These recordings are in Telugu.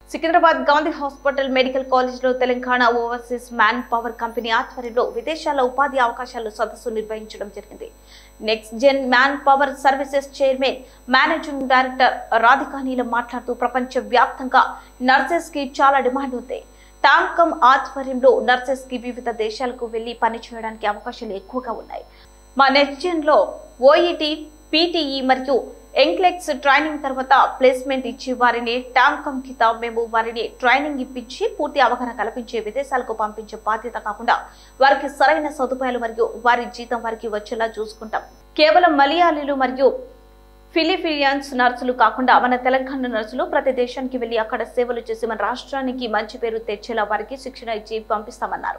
సికింద్రాబాద్ గాంధీ హాస్పిటల్ మెడికల్ కాలేజ్లో Telangana overseas man power company ఆధ్వర్యంలో విదేశాల ఉపాధి అవకాశాలు సదస్సు నిర్వహించడం జరిగింది next gen man power services chairman managing director Radhika Neelam మాట్లాడుతూ ప్రపంచ వ్యాప్తంగా నర్సెస్ కి చాలా డిమాండ్ ఉంది టాంకమ్ ఆధ్వర్యంలో నర్సెస్ కి వివిధ దేశాలకు వెళ్లి పనిచేయడానికి అవకాశాలు ఎక్కువగా ఉన్నాయి మా నెక్స్ట్ జెన్ లో ఓఈటీ పీటీఈ మరియు ఎంక్లెక్స్ ట్రైనింగ్ తర్వాత ప్లేస్మెంట్ ఇచ్చి వారిని టాంకమ్ కింద మేము వారిని ట్రైనింగ్ ఇప్పించి పూర్తి అవగాహన కల్పించే విదేశాలకు పంపించే బాధ్యత కాకుండా వారికి సరైన సదుపాయాలు మరియు వారి జీతం వారికి వచ్చేలా చూసుకుంటాం కేవలం మలయాళీలు మరియు ఫిలిపియన్స్ నర్సులు కాకుండా మన తెలంగాణ నర్సులు ప్రతి దేశానికి వెళ్లి అక్కడ సేవలు చేసి మన రాష్ట్రానికి మంచి పేరు తెచ్చేలా వారికి శిక్షణ ఇచ్చి పంపిస్తామన్నారు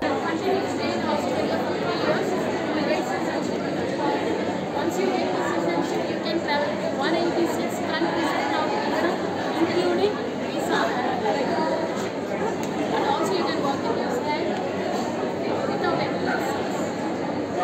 Once you get the citizenship, you can travel to 186 countries without visa, including visa. And also you can work in New Zealand without any visa.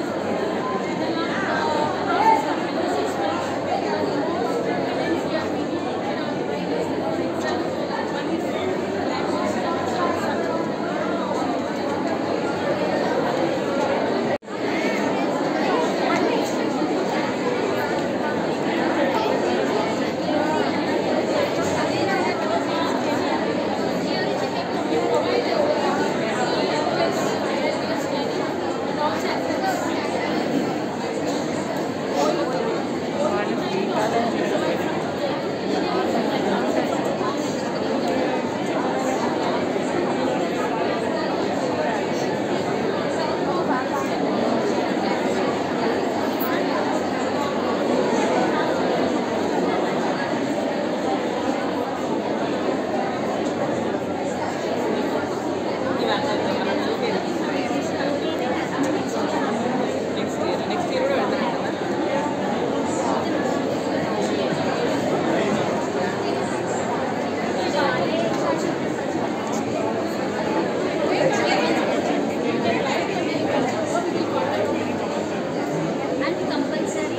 and compulsory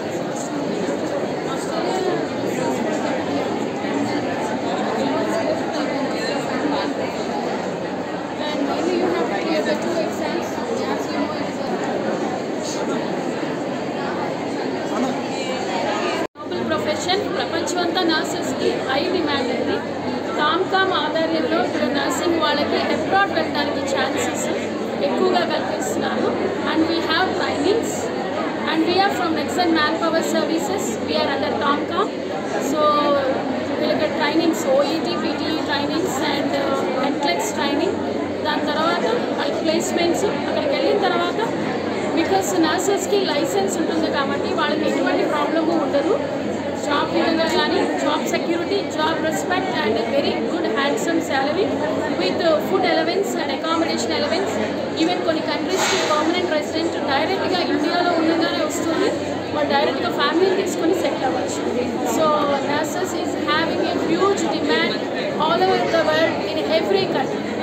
And mainly you have to clear the two exams. As you know, it's a noble profession ప్రపంచమంతా నర్సెస్కి హై డిమాండ్ ఉంది కామ్కామ్ ఆధార్యంలో ఇప్పుడు నర్సింగ్ వాళ్ళకి అబ్రాడ్ వెళ్ళడానికి ఛాన్సెస్ ఎక్కువగా కల్పిస్తున్నారు and we have trainings and we are from Nexon man power services we are under కామ్కామ్ సో వీళ్ళకి trainings OET PTE trainings and NCLEX training దాని తర్వాత వాళ్ళ ప్లేస్మెంట్స్ అక్కడికి వెళ్ళిన తర్వాత బికాస్ నర్సెస్కి లైసెన్స్ ఉంటుంది కాబట్టి వాళ్ళకి ఎటువంటి ప్రాబ్లము ఉండదు జాబ్ విధంగా కానీ job security job respect and very good handsome salary with food allowance and accommodation allowance even కొన్ని కంట్రీస్కి పర్మనెంట్ రెసిడెంట్ డైరెక్ట్గా ఇండియాలో ఉండగానే వస్తుంది వాళ్ళు డైరెక్ట్గా ఫ్యామిలీ తీసుకొని సెటిల్ అవ్వచ్చు so nurses is having a huge demand all over the world in every country